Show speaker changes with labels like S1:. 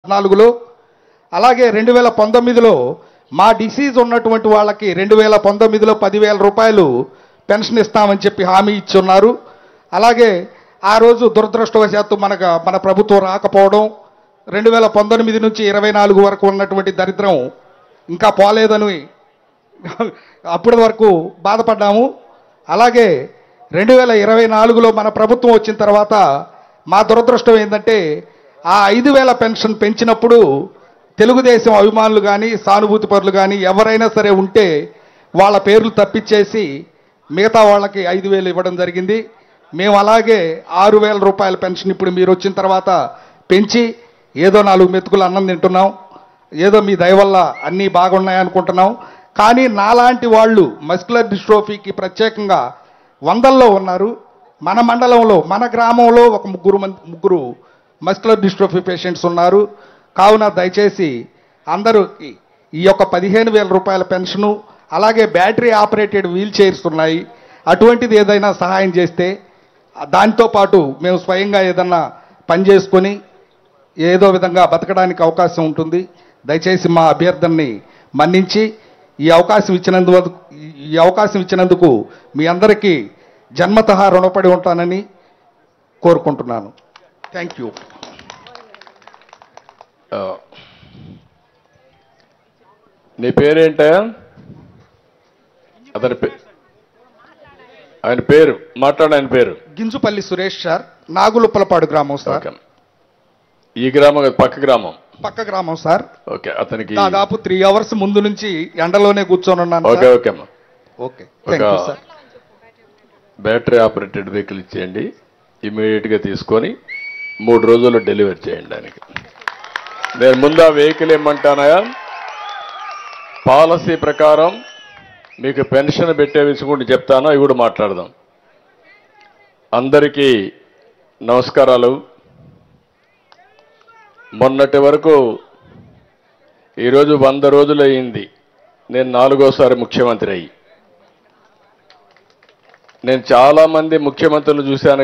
S1: పద్నాలుగులో అలాగే రెండు వేల పంతొమ్మిదిలో మా డిసీజ్ ఉన్నటువంటి వాళ్ళకి రెండు వేల పంతొమ్మిదిలో పదివేల రూపాయలు పెన్షన్ ఇస్తామని చెప్పి హామీ ఇచ్చున్నారు అలాగే ఆ రోజు దురదృష్టవశాత్తు మనకు మన ప్రభుత్వం రాకపోవడం రెండు వేల పంతొమ్మిది నుంచి ఇరవై నాలుగు వరకు ఉన్నటువంటి దరిద్రం ఇంకా పోలేదని అప్పటి వరకు బాధపడ్డాము అలాగే రెండు వేల ఇరవై నాలుగులో మన ప్రభుత్వం వచ్చిన తర్వాత మా దురదృష్టం ఏంటంటే ఆ ఐదు వేల పెన్షన్ పెంచినప్పుడు తెలుగుదేశం అభిమానులు కానీ సానుభూతి పరులు కానీ ఎవరైనా సరే ఉంటే వాళ్ళ పేర్లు తప్పించేసి మిగతా వాళ్ళకి ఐదు వేలు ఇవ్వడం జరిగింది మేము అలాగే ఆరు వేల రూపాయల పెన్షన్ ఇప్పుడు మీరు వచ్చిన తర్వాత పెంచి ఏదో నాలుగు మెతుకులు అన్నం తింటున్నాం ఏదో మీ దయ వల్ల అన్నీ బాగున్నాయనుకుంటున్నాం కానీ నాలాంటి వాళ్ళు మస్కులర్ డిస్ట్రోఫీకి ప్రత్యేకంగా వందల్లో ఉన్నారు మన మండలంలో మన గ్రామంలో ఒక ముగ్గురు మంది ముగ్గురు మస్కులర్ డిస్ట్రోఫీ పేషెంట్స్ ఉన్నారు కావున దయచేసి అందరూకి ఈ యొక్క పదిహేను వేల రూపాయల పెన్షను అలాగే బ్యాటరీ ఆపరేటెడ్ వీల్ చైర్స్ ఉన్నాయి అటువంటిది ఏదైనా సహాయం చేస్తే దాంతో పాటు మేము స్వయంగా ఏదన్నా పని చేసుకొని ఏదో విధంగా బతకడానికి అవకాశం ఉంటుంది దయచేసి మా అభ్యర్థనని మన్నించి ఈ అవకాశం ఇచ్చినందుకు ఈ అవకాశం ఇచ్చినందుకు మీ అందరికీ జన్మతహా రుణపడి ఉంటానని కోరుకుంటున్నాను థ్యాంక్ యూ
S2: ఆ. నీ పేరేంటయా అతని పే ఆయన పేరు మాట్లాడు ఆయన పేరు
S1: గింజుపల్లి సురేష్ సార్ నాగులుప్పలపాడు గ్రామం సార్
S2: ఓకే ఈ గ్రామం కాదు, పక్క గ్రామం
S1: పక్క గ్రామం సార్
S2: ఓకే అతనికి
S1: దాదాపు త్రీ అవర్స్ ముందు నుంచి ఎండలోనే కూర్చొని ఉన్నాను
S2: ఓకే
S1: సార్.
S2: ఓకే అమ్మా
S1: ఓకే థ్యాంక్ యూ
S2: ఒక-
S1: సార్
S2: బ్యాటరీ ఆపరేటెడ్ వెహికల్ ఇచ్చేయండి ఇమీడియట్గా తీసుకొని మూడు రోజుల్లో డెలివరీ చేయండి దానికి నేను ముందు ఆ వెహికల్ ఏమంటానయా పాలసీ ప్రకారం మీకు పెన్షన్ పెట్టే విషయం కూడా చెప్తాను అవి కూడా మాట్లాడదాం అందరికీ నమస్కారాలు మొన్నటి వరకు ఈరోజు వంద రోజులు అయింది నేను నాలుగోసారి ముఖ్యమంత్రి అయ్యి నేను చాలా మంది ముఖ్యమంత్రులు చూశాను